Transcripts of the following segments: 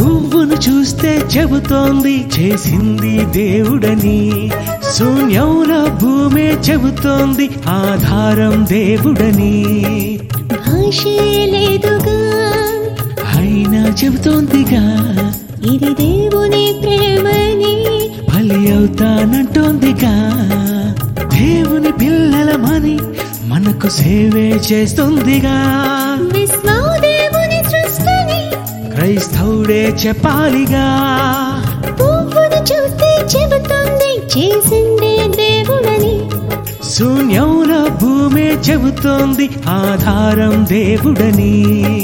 పువ్వును చూస్తే చెబుతోంది చేసింది దేవుడని శూన్యంలో భూమే చెబుతోంది ఆధారం దేవుడని భాషే లేదుగా అయినా చెబుతోందిగా ఇది దేవుని ప్రేమని బలి అవుతానంటోందిగా దేవుని పిల్లలమని మనకు సేవే చేస్తుందిగా విశ్వం దేవుని సృష్టిని క్రైస్తవుడే చెప్పాలిగా పువ్వును చూస్తే చెబుతుంది చేసిందే దేవుడని శూన్యంలో భూమే చెబుతోంది ఆధారం దేవుడని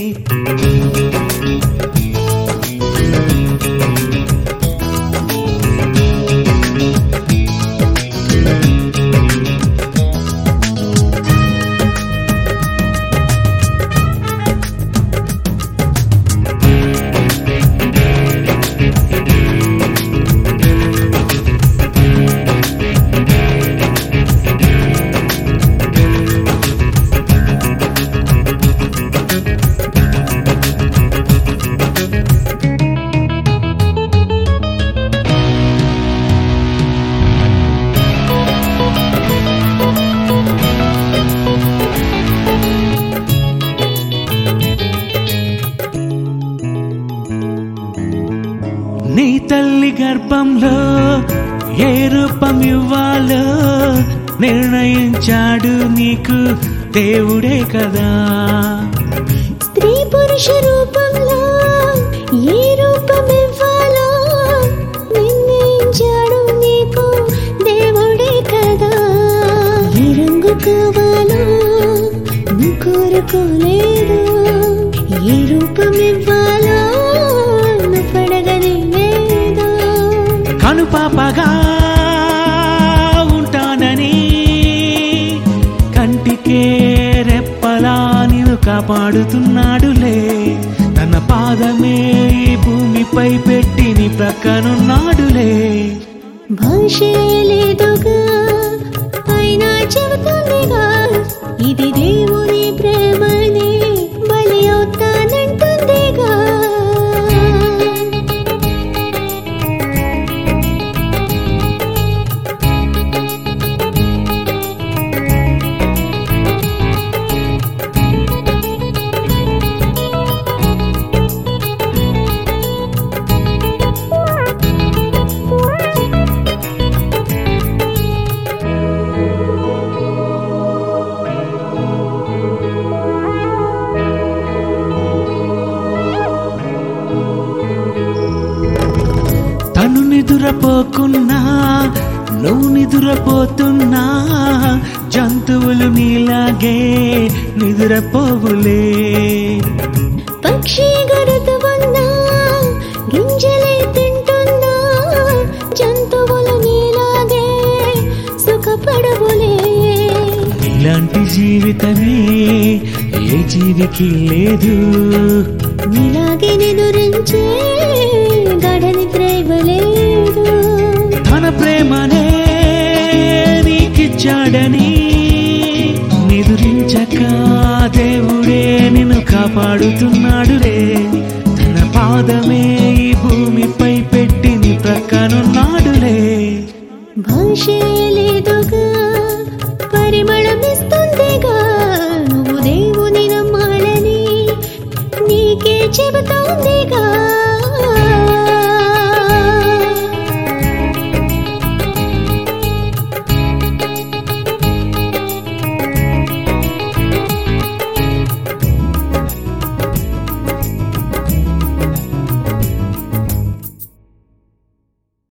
నీ తల్లి గర్భంలో ఏ రూపం ఇవ్వాలో నిర్ణయించాడు నీకు దేవుడే కదా స్త్రీ పురుష రూపంలో ఏ రూపం ఇవ్వాలో నిర్ణయించాడు నీకు దేవుడే కదా ఏ రంగు కావాలో నువ్వు కోరుకోలేదు ఏ రూపం ఇవ్వాలో నువ్వు పడగని లేదు కనుపాపగా ఉంటానని కంటికే రెప్పలా నిన్ను కాపాడుతున్నాడులే తన పాదమే ఈ భూమిపై పెట్టి నీ ప్రక్కనున్నాడులే భాషే లేదుగా అయినా చెబుతుందిగా ఇది దేవుని ప్రేమని బలి అవుతానంటుందిగా తను నిదురపోకున్నా నువ్వు నిదురపోతున్నా జంతువులు నీలాగే నిదురపోవులే పక్షి గడుతున్నా గింజలే తింటున్నా జంతువులు నీలాగే సుఖపడవులే ఇలాంటి జీవితమే ఏ జీవికి లేదు నీలాగే నిదురించే గడని ప్రేమలేదు తన ప్రేమనే నీకిచ్చాడని నిదురించక దేవుడే నిన్ను కాపాడుతున్నాడులే తన పాదమే ఈ భూమిపై పెట్టి నీ ప్రక్కనున్నాడులే భాషే